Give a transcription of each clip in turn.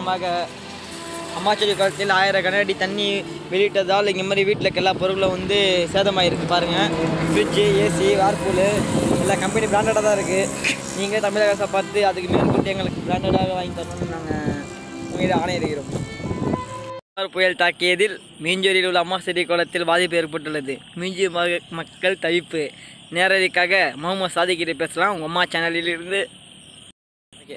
காரணமாக அம்மாச்சேரி குளத்தில் ஆயிரம் கனஅடி தண்ணி வெளியிட்டதால் இங்கே மாதிரி வீட்டில் இருக்க எல்லா பொருளும் வந்து சேதமாயிருக்கு பாருங்கள் ஃப்ரிட்ஜு ஏசி வார்பூலு எல்லா கம்பெனி பிராண்டடாக தான் இருக்குது நீங்கள் தமிழக அரசை பார்த்து அதுக்கு மேற்கொண்டு எங்களுக்கு பிராண்டடாக வாங்கி தரணும்னு நாங்கள் உங்கள்கிட்ட ஆணையிடுகிறோம் நிவார் புயல் தாக்கியதில் மீஞ்சூரில் உள்ள அம்மாசேரி குளத்தில் பாதிப்பு ஏற்பட்டுள்ளது மீஞ்சூர் மக- மக்கள் தவிப்பு நேரடிக்காக முகமது சாதிக்கிட்ட பேசலாம் உங்கள் அம்மா சேனலில் இருந்து ஓகே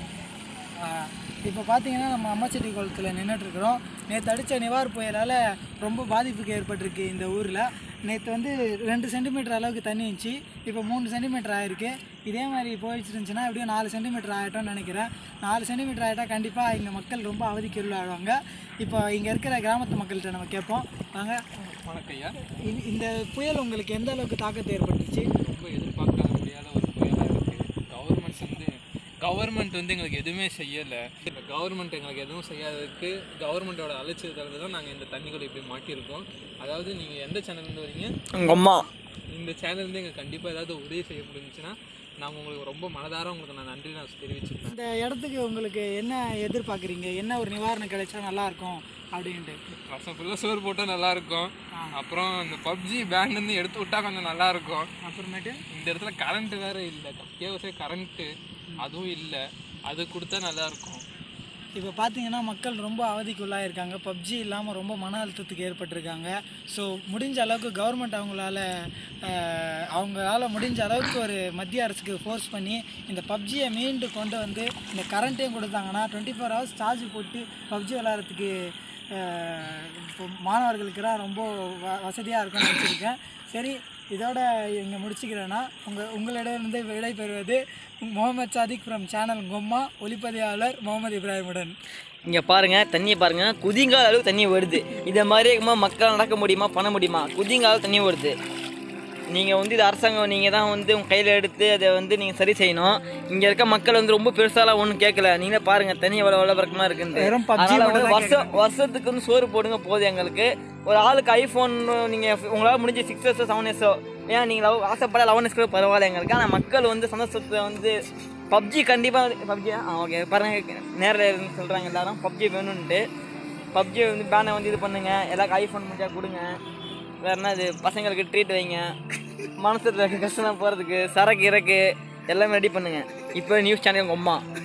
இப்போ பார்த்தீங்கன்னா நம்ம அம்மாச்செடி குளத்தில் நின்றுட்டுருக்குறோம் நேற்று அடித்த நிவார் புயலால் ரொம்ப பாதிப்புக்கு ஏற்பட்டிருக்கு இந்த ஊரில் நேற்று வந்து ரெண்டு சென்டிமீட்டர் அளவுக்கு தண்ணி இருந்துச்சு இப்போ மூணு சென்டிமீட்டர் ஆயிருக்கு இதே மாதிரி போயிட்டு இருந்துச்சுன்னா எப்படியும் நாலு சென்டிமீட்டர் ஆகிட்டோம்னு நினைக்கிறேன் நாலு சென்டிமீட்டர் ஆகிட்டா கண்டிப்பாக இங்கே மக்கள் ரொம்ப அவதிக்கு உள்ளாடுவாங்க இப்போ இங்கே இருக்கிற கிராமத்து மக்கள்கிட்ட நம்ம கேட்போம் வாங்க வணக்கம்யா இந்த- இந்த புயல் உங்களுக்கு எந்த அளவுக்கு தாக்கத்தை ஏற்பட்டுச்சு ரொம்ப எதிர்பார்க்க முடியாத ஒரு புயலாக இருக்குது கவர்மெண்ட்ஸ் வந்து கவர்மெண்ட் வந்து எங்களுக்கு எதுவுமே செய்யலை இப்போ கவர்மெண்ட் எங்களுக்கு எதுவும் செய்யாததுக்கு கவர்மெண்ட்டோட அலட்சியத்தால் தான் நாங்கள் இந்த தண்ணிக்குள்ள இப்படி மாட்டியிருக்கோம் அதாவது நீங்கள் எந்த சேனல்லேருந்து வரீங்க உங்கள் அம்மா இந்த சேனல்லேருந்து எங்களுக்கு கண்டிப்பாக ஏதாவது உதவி செய்ய முடிஞ்சுன்னா நாங்கள் உங்களுக்கு ரொம்ப மனதார உங்களுக்கு நான் நன்றி நான் தெரிவிச்சுக்கிறேன் இந்த இடத்துக்கு உங்களுக்கு என்ன எதிர்பார்க்குறீங்க என்ன ஒரு நிவாரணம் கிடைச்சா நல்லாயிருக்கும் அப்படின்ட்டு வருஷம் ஃபுல்லாக சோறு போட்டால் நல்லாயிருக்கும் அப்புறம் இந்த பப்ஜி பேன்லேருந்து எடுத்து விட்டா கொஞ்சம் நல்லாயிருக்கும் அப்புறமேட்டு இந்த இடத்துல கரண்ட் வேற இல்லை அத்தியாவசிய கரண்ட்டு அதுவும் இல்லை அது கொடுத்தா நல்லா இருக்கும் இப்போ பார்த்தீங்கன்னா மக்கள் ரொம்ப அவதிக்குள்ளாக இருக்காங்க பப்ஜி இல்லாமல் ரொம்ப மன அழுத்தத்துக்கு ஏற்பட்டிருக்காங்க ஸோ முடிஞ்ச அளவுக்கு கவர்மெண்ட் அவங்களால அஹ், அவங்களால முடிஞ்ச அளவுக்கு ஒரு மத்திய அரசுக்கு ஃபோர்ஸ் பண்ணி இந்த பப்ஜியை மீண்டு கொண்டு வந்து இந்த கரண்ட்டையும் கொடுத்தாங்கன்னா டுவெண்ட்டி ஃபோர் ஹவர்ஸ் சார்ஜ் போட்டு பப்ஜி விளாட்றதுக்கு இப்போ மாணவர்களுக்கெல்லாம் ரொம்ப வ வசதியாக இருக்கும்னு நினச்சிருக்கேன் சரி இதோட இங்கே முடிச்சுக்கிறேன்னா உங்கள் உங்களிடமிருந்து விடைபெறுவது முகமது சாதிக் ஃப்ரம் சேனல் கொம்மா ஒளிப்பதிவாளர் முகமது இப்ராஹிமுடன் இங்கே பாருங்கள் தண்ணியை பாருங்கள் குதிங்கால அளவுக்கு தண்ணி வருது இதை மாதிரி இருக்கும்போது மக்கள் நடக்க முடியுமா பண்ண முடியுமா குதிங்கால அளவு தண்ணி வருது நீங்கள் வந்து இது அரசாங்கம் நீங்கள் தான் வந்து உங்கள் கையில் எடுத்து அதை வந்து நீங்கள் சரி செய்யணும் இங்கே இருக்க மக்கள் வந்து ரொம்ப பெருசாலாம் ஒன்றும் கேட்கல நீங்களே பாருங்கள் தண்ணி எவ்வளோ விளம்பரமாக இருக்குன்னு வெறும் PUBG அதனால மட்டும் வந்து தான் வருஷம் வருஷத்துக்கு வந்து சோறு போடுங்க போதும் எங்களுக்கு ஒரு ஆளுக்கு ஐஃபோன் நீங்கள் உங்களால் முடிஞ்ச சிக்ஸ் இயர்ஸோ செவன் இயர்ஸோ ஏன் நீங்கள் லவ் ஆசைப்பட லெவன் இயர்ஸ் கூட பரவாயில்ல எங்களுக்கு ஆனால் மக்கள் வந்து சந்தோஷத்தை வந்து பப்ஜி கண்டிப்பாக பப்ஜி ஆ ஓகே பாருங்க நேரில் இருந்து சொல்கிறாங்க எல்லாரும் பப்ஜி வேணும்ன்ட்டு பப்ஜி வந்து பேனை வந்து இது பண்ணுங்க எல்லாருக்கும் ஐஃபோன் முடிஞ்சா கொடுங்க வேற என்ன இது பசங்களுக்கு ட்ரீட் வைங்க மனசுல இருக்க கஷ்டம் போகிறதுக்கு சரக்கு இறக்கு எல்லாமே ரெடி பண்ணுங்க இப்போ நியூஸ் சேனல் உங்கள் அம்மா